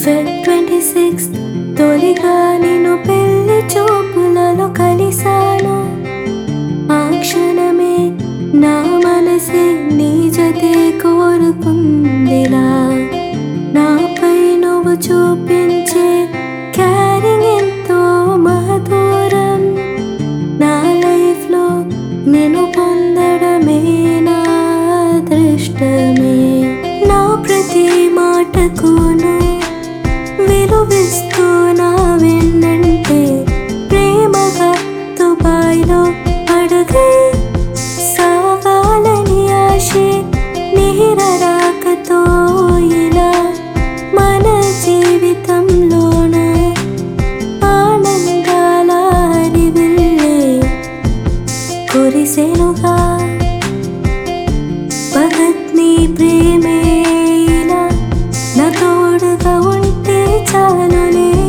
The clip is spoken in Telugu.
ఫెబ్ ట్వంటీ సిక్స్ తొలిగా నేను పెళ్లి చూపులలో కలిశాను ఆ క్షణమే నా మనసే నీ జతే కోరుకుందిలా నాపై నువ్వు చూపించే క్యారింగ్ ఎంతో మహదూరం నా లైఫ్లో నేను పొందడమే నా అదృష్టమే నా ప్రతి మాటకును విలువిస్తూ నా వెన్నంటే ప్రేమగా దుబాయ్లో అడుగై సాగాలని ఆశే నిహిరరాకతో ఇలా మన జీవితంలోన ఆనందాల హరివిల్లే కురిసెనుగా భగత్ నీ ప్రేమే ఇలా నా తోడుగా ఉంటే చాలులే